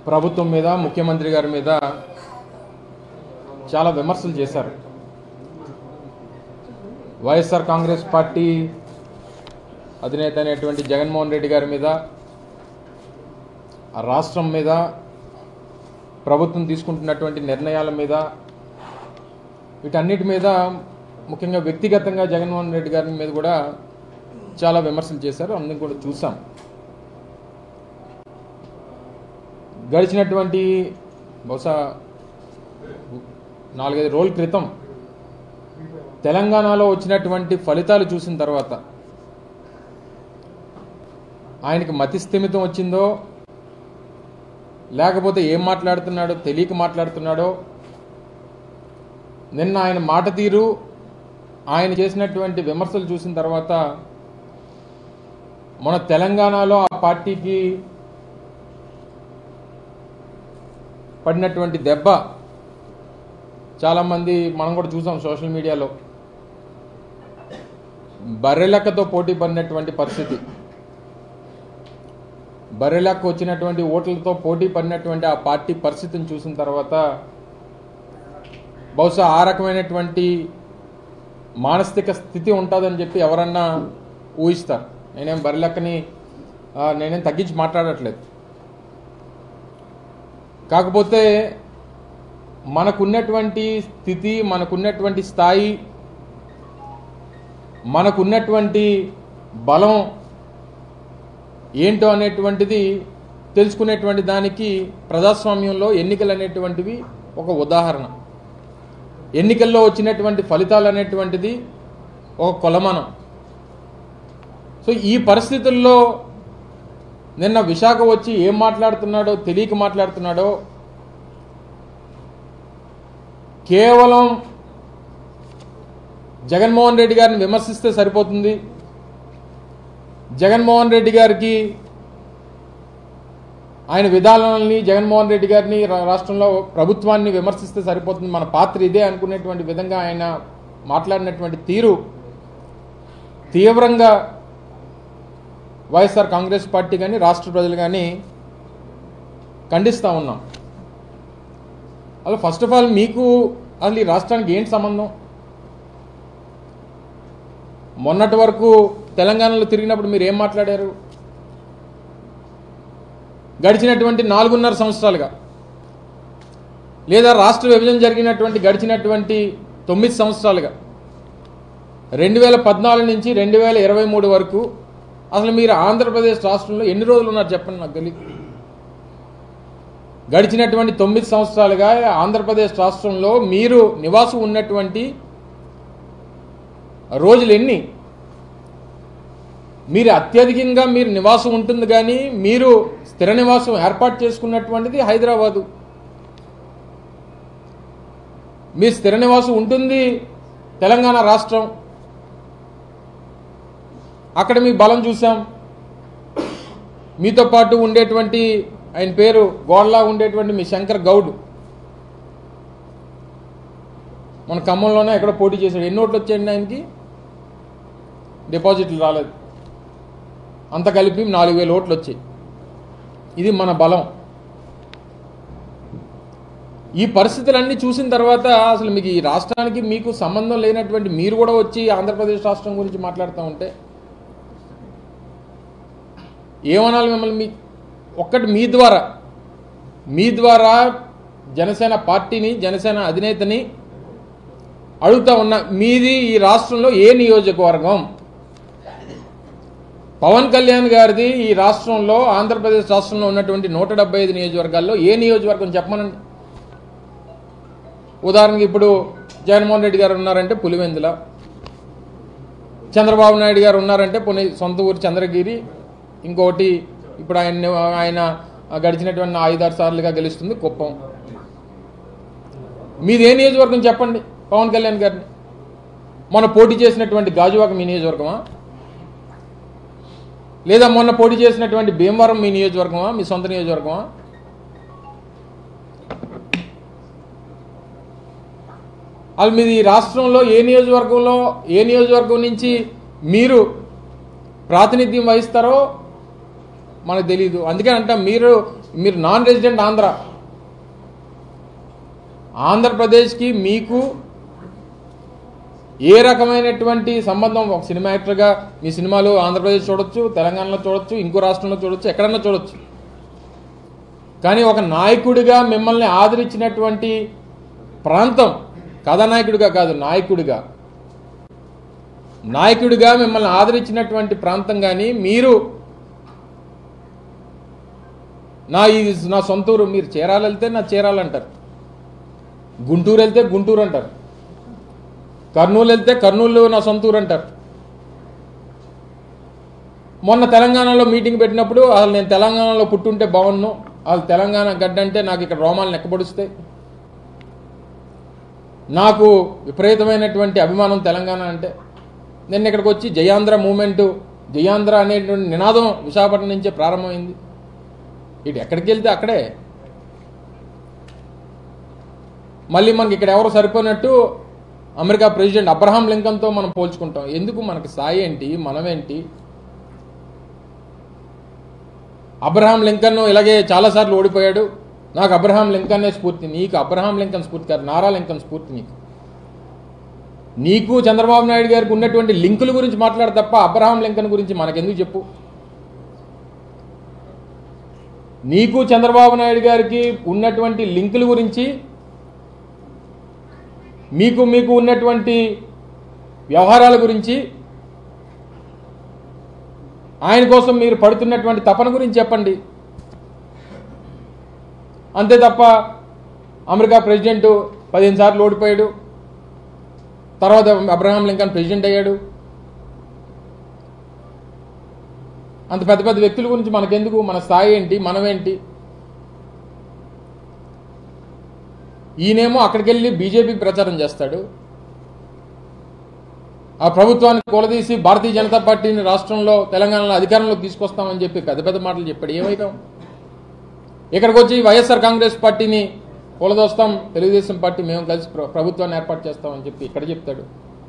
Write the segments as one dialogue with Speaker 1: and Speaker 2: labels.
Speaker 1: ప్రభుత్వం మీద ముఖ్యమంత్రి గారి మీద చాలా విమర్శలు చేశారు వైఎస్ఆర్ కాంగ్రెస్ పార్టీ అధినేత అయినటువంటి జగన్మోహన్ రెడ్డి గారి మీద ఆ రాష్ట్రం మీద ప్రభుత్వం తీసుకుంటున్నటువంటి నిర్ణయాల మీద వీటన్నిటి మీద ముఖ్యంగా వ్యక్తిగతంగా జగన్మోహన్ రెడ్డి గారి మీద కూడా చాలా విమర్శలు చేశారు అందుకు కూడా చూసాం గడిచినటువంటి బహుశా నాలుగైదు రోజుల క్రితం తెలంగాణలో వచ్చినటువంటి ఫలితాలు చూసిన తర్వాత ఆయనకి మతి స్థిమితం వచ్చిందో లేకపోతే ఏం మాట్లాడుతున్నాడో తెలియక మాట్లాడుతున్నాడో నిన్న ఆయన మాట తీరు ఆయన చేసినటువంటి విమర్శలు చూసిన తర్వాత మన తెలంగాణలో ఆ పార్టీకి పడినటువంటి దెబ్బ చాలామంది మనం కూడా చూసాం సోషల్ మీడియాలో బర్రెలెక్కతో పోటీ పడినటువంటి పరిస్థితి బర్రెలెక్క వచ్చినటువంటి ఓట్లతో పోటీ పడినటువంటి ఆ పార్టీ పరిస్థితిని చూసిన తర్వాత బహుశా ఆ రకమైనటువంటి మానసిక స్థితి ఉంటుందని చెప్పి ఎవరన్నా ఊహిస్తారు నేనేం బర్రెలెక్కని ఆ, నేనేం తగ్గించి మాట్లాడట్లేదు కాకపోతే మనకున్నటువంటి స్థితి మనకున్నటువంటి స్థాయి మనకున్నటువంటి బలం ఏంటో అనేటువంటిది తెలుసుకునేటువంటి దానికి ప్రజాస్వామ్యంలో ఎన్నికలు అనేటువంటివి ఒక ఉదాహరణ ఎన్నికల్లో వచ్చినటువంటి ఫలితాలు అనేటువంటిది ఒక కొలమానం సో ఈ పరిస్థితుల్లో నిన్న విశాఖ వచ్చి ఏం మాట్లాడుతున్నాడో తెలియక మాట్లాడుతున్నాడో కేవలం జగన్మోహన్ రెడ్డి గారిని విమర్శిస్తే సరిపోతుంది జగన్మోహన్ రెడ్డి గారికి ఆయన విధానాలని జగన్మోహన్ రెడ్డి గారిని రా- రాష్ట్రంలో ప్రభుత్వాన్ని విమర్శిస్తే సరిపోతుంది మన పాత్ర ఇదే అనుకునేటువంటి విధంగా ఆయన మాట్లాడినటువంటి తీరు తీవ్రంగా వైఎస్ఆర్ కాంగ్రెస్ పార్టీ కానీ రాష్ట్ర ప్రజలు కానీ ఖండిస్తూ ఉన్నాం అలా ఫస్ట్ ఆఫ్ ఆల్ మీకు అసలు ఈ రాష్ట్రానికి ఏంటి సంబంధం మొన్నటి వరకు తెలంగాణలో తిరిగినప్పుడు మీరు ఏం మాట్లాడారు గడిచినటువంటి నాలుగున్నర సంవత్సరాలుగా లేదా రాష్ట్ర విభజన జరిగినటువంటి గడిచినటువంటి తొమ్మిది సంవత్సరాలుగా రెండు వేల పద్నాలుగు నుంచి రెండు వేల ఇరవై మూడు వరకు అసలు మీరు ఆంధ్రప్రదేశ్ రాష్ట్రంలో ఎన్ని రోజులు ఉన్నారు చెప్పండి నాకు తెలియదు గడిచినటువంటి తొమ్మిది సంవత్సరాలుగా ఆంధ్రప్రదేశ్ రాష్ట్రంలో మీరు నివాసం ఉన్నటువంటి రోజులు ఎన్ని మీరు అత్యధికంగా మీరు నివాసం ఉంటుంది కానీ మీరు స్థిర నివాసం ఏర్పాటు చేసుకున్నటువంటిది హైదరాబాదు మీ స్థిర నివాసం ఉంటుంది తెలంగాణ రాష్ట్రం అక్కడ మీ బలం చూసాం మీతో పాటు ఉండేటువంటి ఆయన పేరు గోడలా ఉండేటువంటి మీ శంకర్ గౌడ్ మన ఖమ్మంలోనే ఎక్కడ పోటీ చేశాడు ఎన్ని ఓట్లు వచ్చాయండి ఆయనకి డిపాజిట్లు రాలేదు అంత కలిపి నాలుగు వేల ఓట్లు వచ్చాయి ఇది మన బలం ఈ పరిస్థితులన్నీ చూసిన తర్వాత అసలు మీకు ఈ రాష్ట్రానికి మీకు సంబంధం లేనటువంటి మీరు కూడా వచ్చి ఆంధ్రప్రదేశ్ రాష్ట్రం గురించి మాట్లాడుతూ ఉంటే ఏమనాలి మిమ్మల్ని మీ ఒక్కటి మీ ద్వారా మీ ద్వారా జనసేన పార్టీని జనసేన అధినేతని అడుగుతా ఉన్నా మీది ఈ రాష్ట్రంలో ఏ నియోజకవర్గం పవన్ కళ్యాణ్ గారిది ఈ రాష్ట్రంలో ఆంధ్రప్రదేశ్ రాష్ట్రంలో ఉన్నటువంటి నూట డెబ్బై ఐదు నియోజకవర్గాల్లో ఏ నియోజకవర్గం చెప్పమనండి ఉదాహరణకి ఇప్పుడు జగన్మోహన్ రెడ్డి గారు ఉన్నారంటే పులివెందుల చంద్రబాబు నాయుడు గారు ఉన్నారంటే పునే సొంత ఊరు చంద్రగిరి ఇంకోటి ఇప్పుడు ఆయన ఆయన గడిచినటువంటి ఐదారు సార్లుగా గెలుస్తుంది కుప్పం మీది ఏ నియోజకవర్గం చెప్పండి పవన్ కళ్యాణ్ గారిని మొన్న పోటీ చేసినటువంటి గాజువాక మీ నియోజకవర్గమా లేదా మొన్న పోటీ చేసినటువంటి భీమవరం మీ నియోజకవర్గమా మీ సొంత నియోజకవర్గమా అది మీది ఈ రాష్ట్రంలో ఏ నియోజకవర్గంలో ఏ నియోజకవర్గం నుంచి మీరు ప్రాతినిధ్యం వహిస్తారో మనకు తెలియదు అందుకే అంటాం మీరు మీరు నాన్ రెసిడెంట్ ఆంధ్ర ఆంధ్రప్రదేశ్కి మీకు ఏ రకమైనటువంటి సంబంధం ఒక సినిమా యాక్టర్గా మీ సినిమాలు ఆంధ్రప్రదేశ్ చూడొచ్చు తెలంగాణలో చూడొచ్చు ఇంకో రాష్ట్రంలో చూడొచ్చు ఎక్కడన్నా చూడొచ్చు కానీ ఒక నాయకుడిగా మిమ్మల్ని ఆదరించినటువంటి ప్రాంతం కథానాయకుడిగా కాదు నాయకుడిగా నాయకుడిగా మిమ్మల్ని ఆదరించినటువంటి ప్రాంతం కానీ మీరు నా ఇది నా సొంత ఊరు మీరు చీరాలు వెళ్తే నా చీరాలు అంటారు గుంటూరు వెళ్తే గుంటూరు అంటారు కర్నూలు వెళ్తే కర్నూలు నా సొంత ఊరు అంటారు మొన్న తెలంగాణలో మీటింగ్ పెట్టినప్పుడు అసలు నేను తెలంగాణలో పుట్టుంటే బాగున్ను వాళ్ళు తెలంగాణ గడ్డ అంటే నాకు ఇక్కడ రోమాలు నెక్కబడుస్తాయి నాకు విపరీతమైనటువంటి అభిమానం తెలంగాణ అంటే నేను ఇక్కడికి వచ్చి జయాంధ్ర మూమెంట్ జయాంధ్ర అనేటువంటి నినాదం విశాఖపట్నం నుంచే ప్రారంభమైంది ఇటు ఎక్కడికి వెళ్తే అక్కడే మళ్ళీ మనకి ఇక్కడ ఎవరు సరిపోయినట్టు అమెరికా ప్రెసిడెంట్ అబ్రహాం లింకన్తో మనం పోల్చుకుంటాం ఎందుకు మనకి సాయి ఏంటి మనమేంటి అబ్రహాం లింకన్ ఇలాగే చాలాసార్లు ఓడిపోయాడు నాకు అబ్రహాం లింకన్నే స్ఫూర్తి నీకు అబ్రహాం లింకన్ స్ఫూర్తి కాదు నారా లింకన్ స్ఫూర్తి నీకు నీకు చంద్రబాబు నాయుడు గారికి ఉన్నటువంటి లింకుల గురించి మాట్లాడు తప్ప అబ్రహాం లింకన్ గురించి మనకెందుకు చెప్పు నీకు చంద్రబాబు నాయుడు గారికి ఉన్నటువంటి లింకుల గురించి మీకు మీకు ఉన్నటువంటి వ్యవహారాల గురించి ఆయన కోసం మీరు పడుతున్నటువంటి తపన గురించి చెప్పండి అంతే తప్ప అమెరికా ప్రెసిడెంట్ పదిహేను సార్లు ఓడిపోయాడు తర్వాత అబ్రహాం లింకన్ ప్రెసిడెంట్ అయ్యాడు అంత పెద్ద పెద్ద వ్యక్తుల గురించి మనకెందుకు మన స్థాయి ఏంటి మనమేంటి ఈయనేమో అక్కడికి వెళ్ళి బీజేపీకి ప్రచారం చేస్తాడు ఆ ప్రభుత్వాన్ని కూలదీసి భారతీయ జనతా పార్టీని రాష్ట్రంలో తెలంగాణలో అధికారంలోకి తీసుకొస్తామని చెప్పి పెద్ద పెద్ద మాటలు చెప్పాడు ఏమైతాం ఇక్కడికి వచ్చి వైఎస్ఆర్ కాంగ్రెస్ పార్టీని కూలదోస్తాం తెలుగుదేశం పార్టీ మేము కలిసి ప్ర- ప్రభుత్వాన్ని ఏర్పాటు చేస్తామని చెప్పి ఇక్కడ చెప్తాడు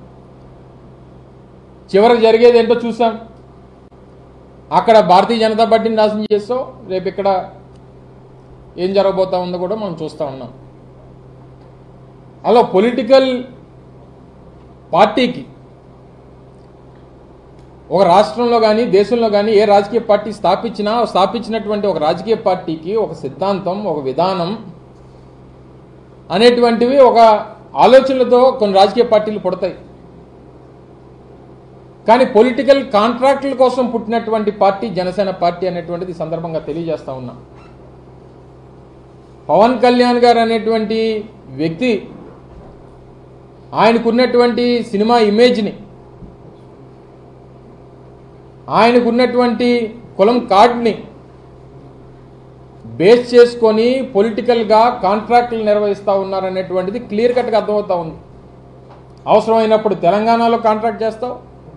Speaker 1: చివరికి జరిగేది ఏంటో చూసాం అక్కడ భారతీయ జనతా పార్టీని నాశనం చేస్తాం రేపు ఇక్కడ ఏం జరగబోతా ఉందో కూడా మనం చూస్తూ ఉన్నాం అలా పొలిటికల్ పార్టీకి ఒక రాష్ట్రంలో కానీ దేశంలో కానీ ఏ రాజకీయ పార్టీ స్థాపించినా స్థాపించినటువంటి ఒక రాజకీయ పార్టీకి ఒక సిద్ధాంతం ఒక విధానం అనేటువంటివి ఒక ఆలోచనలతో కొన్ని రాజకీయ పార్టీలు పుడతాయి కానీ పొలిటికల్ కాంట్రాక్టుల కోసం పుట్టినటువంటి పార్టీ జనసేన పార్టీ అనేటువంటిది ఈ సందర్భంగా తెలియజేస్తా ఉన్నా పవన్ కళ్యాణ్ గారు అనేటువంటి వ్యక్తి ఆయనకున్నటువంటి సినిమా ఇమేజ్ని ఆయనకున్నటువంటి కులం కార్డ్ని బేస్ చేసుకొని పొలిటికల్గా కాంట్రాక్టులు నిర్వహిస్తూ ఉన్నారనేటువంటిది క్లియర్ కట్గా అర్థమవుతా ఉంది అవసరమైనప్పుడు తెలంగాణలో కాంట్రాక్ట్ చేస్తావు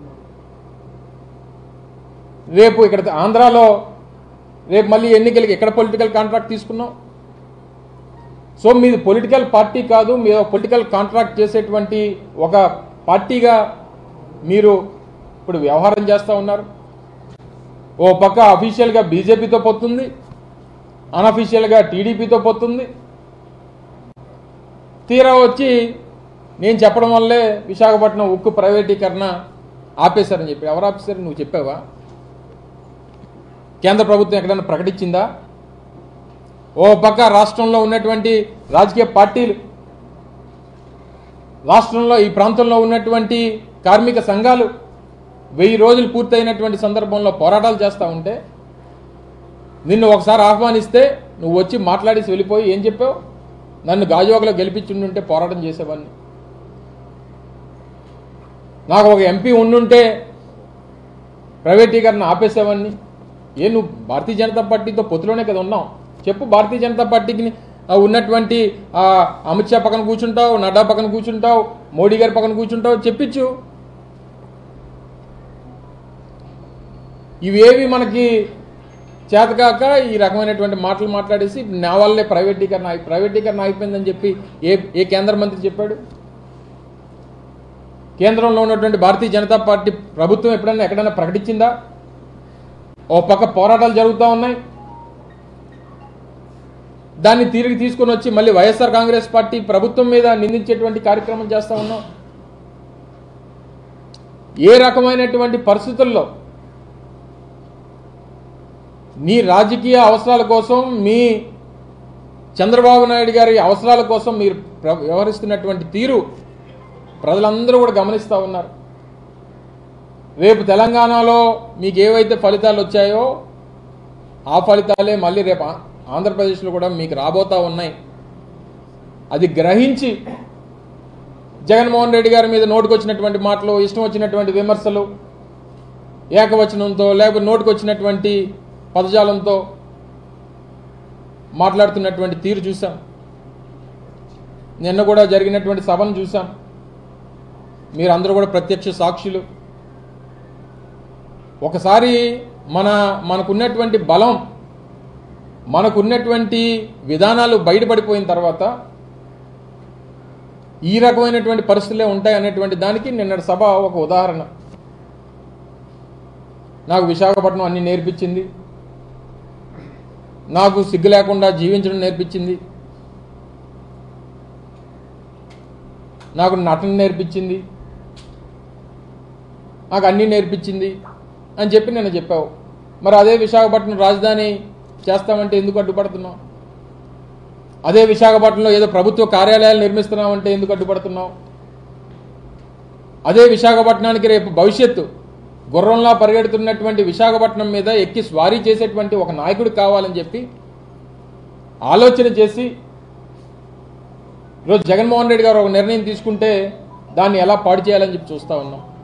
Speaker 1: రేపు ఇక్కడ ఆంధ్రాలో రేపు మళ్ళీ ఎన్నికలకి ఎక్కడ పొలిటికల్ కాంట్రాక్ట్ తీసుకున్నావు సో మీది పొలిటికల్ పార్టీ కాదు మీరు పొలిటికల్ కాంట్రాక్ట్ చేసేటువంటి ఒక పార్టీగా మీరు ఇప్పుడు వ్యవహారం చేస్తూ ఉన్నారు ఓ పక్క అఫీషియల్గా బీజేపీతో పొత్తుంది అన్అఫీషియల్గా టీడీపీతో పొత్తుంది తీరా వచ్చి నేను చెప్పడం వల్లే విశాఖపట్నం ఉక్కు ప్రైవేటీకరణ ఆపేశారని చెప్పి ఎవరు ఆపేశారు నువ్వు చెప్పావా కేంద్ర ప్రభుత్వం ఎక్కడైనా ప్రకటించిందా ఓ పక్క రాష్ట్రంలో ఉన్నటువంటి రాజకీయ పార్టీలు రాష్ట్రంలో ఈ ప్రాంతంలో ఉన్నటువంటి కార్మిక సంఘాలు వెయ్యి రోజులు పూర్తయినటువంటి సందర్భంలో పోరాటాలు చేస్తూ ఉంటే నిన్ను ఒకసారి ఆహ్వానిస్తే నువ్వు వచ్చి మాట్లాడేసి వెళ్ళిపోయి ఏం చెప్పావు నన్ను గాజువాకలో గెలిపించుండుంటే పోరాటం చేసేవాడిని నాకు ఒక ఎంపీ ఉండుంటే ప్రైవేటీకరణ ఆపేసేవాడిని ఏ నువ్వు భారతీయ జనతా పార్టీతో పొత్తులోనే కదా ఉన్నావు చెప్పు భారతీయ జనతా పార్టీకి ఆ ఉన్నటువంటి ఆ అమిత్ షా పక్కన కూర్చుంటావు నడ్డా పక్కన కూర్చుంటావు మోడీ గారి పక్కన కూర్చుంటావు చెప్పించు ఇవేవి మనకి చేతకాక ఈ రకమైనటువంటి మాటలు మాట్లాడేసి నా వల్లే ప్రైవేటీకరణ అయి- ప్రైవేటీకరణ అయిపోయిందని చెప్పి ఏ ఏ కేంద్ర మంత్రి చెప్పాడు కేంద్రంలో ఉన్నటువంటి భారతీయ జనతా పార్టీ ప్రభుత్వం ఎప్పుడైనా ఎక్కడైనా ప్రకటించిందా ఓ పక్క పోరాటాలు జరుగుతూ ఉన్నాయి దాన్ని తిరిగి తీసుకొని వచ్చి మళ్ళీ వైఎస్ఆర్ కాంగ్రెస్ పార్టీ ప్రభుత్వం మీద నిందించేటువంటి కార్యక్రమం చేస్తూ ఉన్నాం ఏ రకమైనటువంటి పరిస్థితుల్లో నీ రాజకీయ అవసరాల కోసం మీ చంద్రబాబు నాయుడు గారి అవసరాల కోసం మీరు ప్ర- వ్యవహరిస్తున్నటువంటి తీరు ప్రజలందరూ కూడా గమనిస్తూ ఉన్నారు రేపు తెలంగాణలో మీకు ఏవైతే ఫలితాలు వచ్చాయో ఆ ఫలితాలే మళ్ళీ రేపు ఆ- ఆంధ్రప్రదేశ్లో కూడా మీకు రాబోతా ఉన్నాయి అది గ్రహించి జగన్మోహన్ రెడ్డి గారి మీద నోటుకొచ్చినటువంటి మాటలు ఇష్టం వచ్చినటువంటి విమర్శలు ఏకవచనంతో లేకపోతే నోటుకొచ్చినటువంటి పదజాలంతో మాట్లాడుతున్నటువంటి తీరు చూసాం నిన్న కూడా జరిగినటువంటి సభను చూసాం మీరందరూ కూడా ప్రత్యక్ష సాక్షులు ఒకసారి మన మనకున్నటువంటి బలం మనకున్నటువంటి విధానాలు బయటపడిపోయిన తర్వాత ఈ రకమైనటువంటి పరిస్థితులే ఉంటాయి అనేటువంటి దానికి నిన్నటి సభ ఒక ఉదాహరణ నాకు విశాఖపట్నం అన్ని నేర్పించింది నాకు సిగ్గు లేకుండా జీవించడం నేర్పించింది నాకు నటన నేర్పించింది నాకు అన్నీ నేర్పించింది అని చెప్పి నేను చెప్పావు మరి అదే విశాఖపట్నం రాజధాని చేస్తామంటే ఎందుకు అడ్డుపడుతున్నావు అదే విశాఖపట్నంలో ఏదో ప్రభుత్వ కార్యాలయాలు నిర్మిస్తున్నామంటే ఎందుకు అడ్డుపడుతున్నావు అదే విశాఖపట్నానికి రేపు భవిష్యత్తు గుర్రంలా పరిగెడుతున్నటువంటి విశాఖపట్నం మీద ఎక్కి స్వారీ చేసేటువంటి ఒక నాయకుడు కావాలని చెప్పి ఆలోచన చేసి ఈరోజు జగన్మోహన్ రెడ్డి గారు ఒక నిర్ణయం తీసుకుంటే దాన్ని ఎలా పాడు చేయాలని చెప్పి చూస్తూ ఉన్నాం